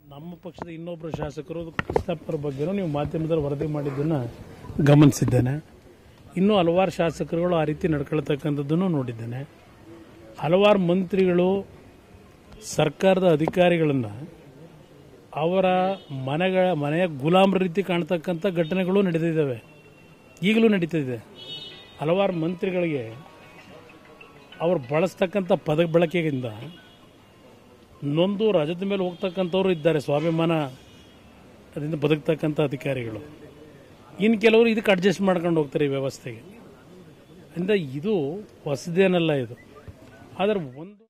ನಮ್ಮ ಪಕ್ಷದ ಇನ್ನೊಬ್ಬರು ಶಾಸಕರು ಕೃಷ್ಣಪ್ಪರ ಬಗ್ಗೆನೂ ನೀವು ಮಾಧ್ಯಮದಲ್ಲಿ ವರದಿ ಮಾಡಿದ್ದನ್ನು ಗಮನಿಸಿದ್ದೇನೆ ಇನ್ನೂ ಹಲವಾರು ಶಾಸಕರುಗಳು ಆ ರೀತಿ ನಡ್ಕೊಳ್ತಕ್ಕಂಥದ್ದನ್ನು ನೋಡಿದ್ದೇನೆ ಹಲವಾರು ಮಂತ್ರಿಗಳು ಸರ್ಕಾರದ ಅಧಿಕಾರಿಗಳನ್ನು ಅವರ ಮನೆಗಳ ಮನೆಯ ಗುಲಾಮರ ರೀತಿ ಕಾಣ್ತಕ್ಕಂಥ ಘಟನೆಗಳು ನಡೆದಿದ್ದಾವೆ ಈಗಲೂ ನಡೀತಿದೆ ಹಲವಾರು ಮಂತ್ರಿಗಳಿಗೆ ಅವರು ಬಳಸ್ತಕ್ಕಂಥ ಪದ ಬಳಕೆಯಿಂದ ನೊಂದು ರಜದ ಮೇಲೆ ಹೋಗ್ತಕ್ಕಂಥವ್ರು ಇದ್ದಾರೆ ಸ್ವಾಭಿಮಾನ ಅದರಿಂದ ಬದುಕ್ತಕ್ಕಂಥ ಅಧಿಕಾರಿಗಳು ಇನ್ನು ಕೆಲವರು ಇದಕ್ಕೆ ಅಡ್ಜಸ್ಟ್ ಮಾಡ್ಕೊಂಡು ಹೋಗ್ತಾರೆ ಈ ವ್ಯವಸ್ಥೆಗೆ ಅಂದರೆ ಇದು ಹೊಸದೇನಲ್ಲ ಇದು ಆದರೆ ಒಂದು